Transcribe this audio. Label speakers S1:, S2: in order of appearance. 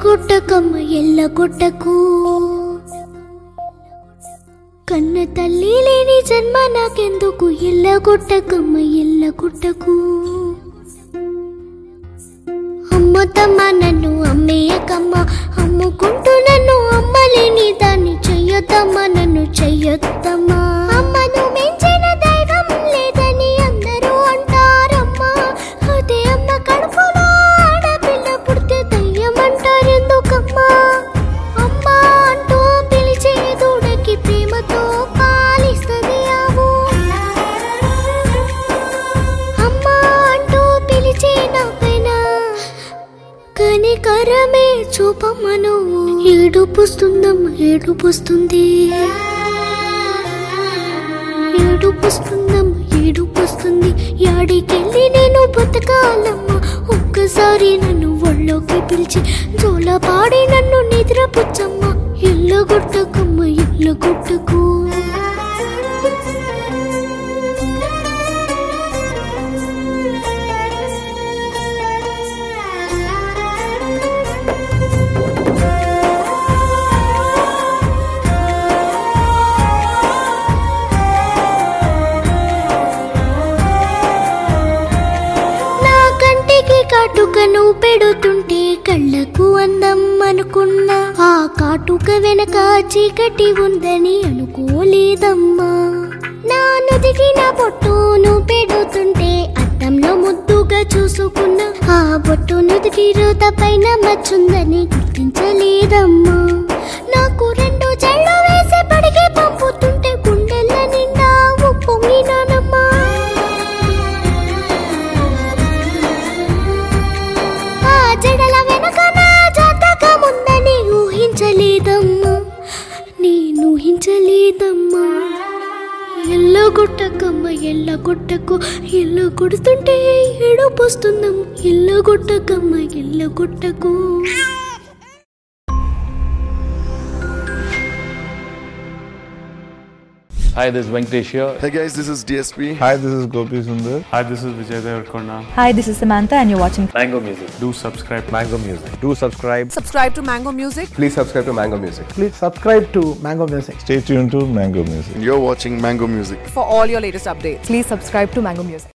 S1: కొట్టకమ్మ ఎల్ల కొట్టకు కన్న తల్లి లేని జన్మ నాకెందుకు ఎల్ల కొట్టకమ్మ ఎల్ల కొట్టకు అమ్మ తమ్మ నన్ను అమ్మేయకమ్మ అమ్ముకుంటూ నన్ను అమ్మలేని దాన్ని చెయ్యొద్దమ్మ నన్ను చెయ్యొద్దమ్మా అమ్మను మించిన దైవం లేదని అందరూ అంటారమ్మా అదే అమ్మ కడుపులో ఆడపిల్ల పుడితే దయ్యం అంటారెందుకమ్మా అమ్మా అంటూ పిలిచే దూడకి ప్రేమతో పాలిస్తుంది ఆవు అమ్మా అంటూ పిలిచే నా పైన కనికరమే చూపమ్మను ఏడుపుస్తుందమ్మ ఏడుపుస్తుంది ఏడుపుస్తుందమ్మ ఏడుపుస్తుంది యాడికెళ్ళి నేను బతకాలమ్మ ఒక్కసారి నన్ను ఒళ్ళోకి పిలిచి జోల పాడి నన్ను నిద్రపుచ్చమ్మ ఇళ్ళ గుట్టకమ్మ ఇళ్ళ గుట్టకు నా కంటికి కాటుకను పెడుతుంటే కళ్ళకు అందం అనుకున్నా ఆ కాటుక వెనక చీకటి ఉందని అనుకోలేదమ్మా నా నుదికి నా బొట్టును పెడుతుంటే అద్దంలో ముద్దుగా చూసుకున్నా ఆ బొట్టు నుదికి రోత పైన మచ్చుందని గుర్తించలేదమ్మా నాకు రెండు జళ్ళు వేసి పడిగే పంపుతుంటే గుండెల నిండా ఉప్పొంగినానమ్మా ఆ జడల వెనక నా జాతకం ఉందని ఊహించలేదమ్మా నేను ఊహించలేదమ్మా ఎల్ల కొట్టకమ్మ ఎల్ల కొట్టకు ఎల్ల కొడుతుంటే ఏడుపొస్తుందమ్మ ఎల్ల కొట్టకమ్మ ఎల్ల కొట్టకు
S2: Hi, this is Venkatesh here.
S3: Hey guys, this is DSP.
S4: Hi, this is Gopi Sundar.
S5: Hi, this is Vijay Devarkonda.
S6: Hi, this is Samantha, and you're watching
S2: Mango Music.
S5: Do subscribe.
S4: Mango Music. Do subscribe.
S7: subscribe to Mango Music.
S3: Please subscribe to Mango Music.
S8: Please subscribe to Mango Music.
S4: Stay tuned to Mango Music.
S3: You're watching Mango Music.
S7: For all your latest updates.
S6: Please subscribe to Mango Music.